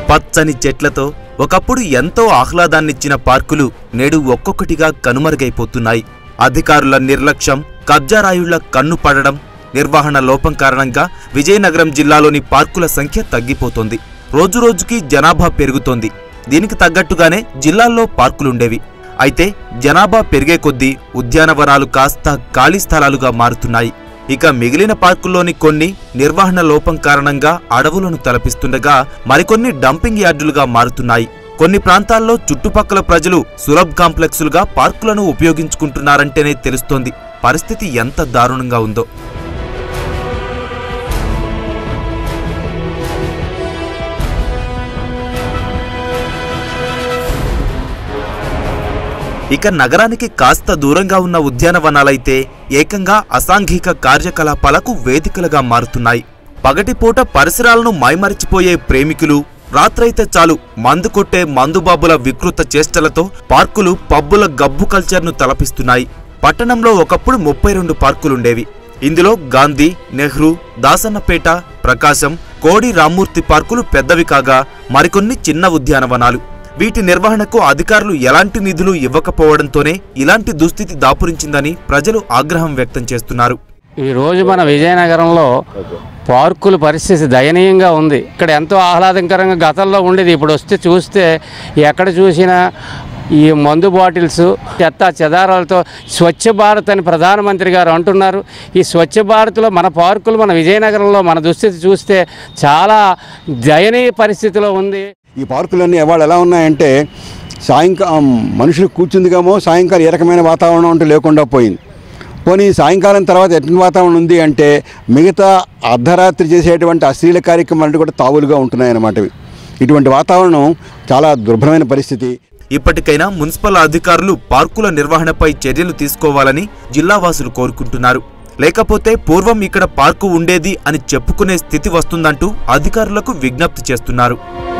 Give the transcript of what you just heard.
పచ్చని చెట్లతో ఒకప్పుడు ఎంతో ఆహ్లాదాన్నిచ్చిన పార్కులు నేడు ఒక్కొక్కటిగా కనుమరుగైపోతున్నాయి అధికారుల నిర్లక్ష్యం కబ్జారాయుళ్ల కన్ను పడడం నిర్వహణ లోపం కారణంగా విజయనగరం జిల్లాలోని పార్కుల సంఖ్య తగ్గిపోతోంది రోజురోజుకి జనాభా పెరుగుతోంది దీనికి తగ్గట్టుగానే జిల్లాల్లో పార్కులుండేవి అయితే జనాభా పెరిగే కొద్దీ ఉద్యానవనాలు కాస్త ఖాళీ స్థలాలుగా మారుతున్నాయి ఇక మిగిలిన పార్కుల్లోని కొన్ని నిర్వహణ లోపం కారణంగా అడవులను తలపిస్తుండగా మరికొన్ని డంపింగ్ యార్డులుగా మారుతున్నాయి కొన్ని ప్రాంతాల్లో చుట్టుపక్కల ప్రజలు సులభ్ కాంప్లెక్సులుగా పార్కులను ఉపయోగించుకుంటున్నారంటేనే తెలుస్తోంది పరిస్థితి ఎంత దారుణంగా ఉందో ఇక నగరానికి కాస్త దూరంగా ఉన్న ఉద్యానవనాలైతే ఏకంగా అసాంఘిక కార్యకలాపాలకు వేదికలుగా మారుతున్నాయి పగటిపూట పరిసరాలను మైమరిచిపోయే ప్రేమికులు రాత్రైతే చాలు మందు కొట్టే మందుబాబుల వికృత చేష్టలతో పార్కులు పబ్బుల గబ్బు కల్చర్ను తలపిస్తున్నాయి పట్టణంలో ఒకప్పుడు ముప్పై రెండు పార్కులుండేవి ఇందులో గాంధీ నెహ్రూ దాసన్నపేట ప్రకాశం కోడి రామ్మూర్తి పార్కులు పెద్దవి కాగా మరికొన్ని చిన్న ఉద్యానవనాలు వీటి నిర్వహణకు అధికారులు ఎలాంటి నిధులు ఇవ్వకపోవడంతోనే ఇలాంటి దుస్థితి దాపురించిందని ప్రజలు ఆగ్రహం వ్యక్తం చేస్తున్నారు ఈ రోజు మన విజయనగరంలో పార్కుల పరిస్థితి దయనీయంగా ఉంది ఇక్కడ ఎంతో ఆహ్లాదకరంగా గతంలో ఉండేది ఇప్పుడు వస్తే చూస్తే ఎక్కడ చూసినా ఈ మందు బాటిల్స్ చెత్త చెదారాలతో స్వచ్ఛ భారత్ అని ప్రధానమంత్రి గారు అంటున్నారు ఈ స్వచ్ఛ భారత్లో మన పార్కులు మన విజయనగరంలో మన దుస్థితి చూస్తే చాలా దయనీయ పరిస్థితిలో ఉంది ఈ పార్కులన్నీ ఇవాళ ఎలా ఉన్నాయంటే సాయంకాలం మనుషులు కూర్చుందిగామో సాయంకాలం ఏ రకమైన వాతావరణం అంటూ లేకుండా పోయింది పోనీ సాయంకాలం తర్వాత ఎటువంటి వాతావరణం ఉంది అంటే మిగతా అర్ధరాత్రి చేసేటువంటి అశ్లీల కార్యక్రమాలు కూడా తావులుగా ఉంటున్నాయి అన్నమాట ఇవి. ఇటువంటి వాతావరణం చాలా దుర్భరమైన పరిస్థితి ఇప్పటికైనా మున్సిపల్ అధికారులు పార్కుల నిర్వహణపై చర్యలు తీసుకోవాలని జిల్లావాసులు కోరుకుంటున్నారు లేకపోతే పూర్వం ఇక్కడ పార్కు ఉండేది అని చెప్పుకునే స్థితి వస్తుందంటూ అధికారులకు విజ్ఞప్తి చేస్తున్నారు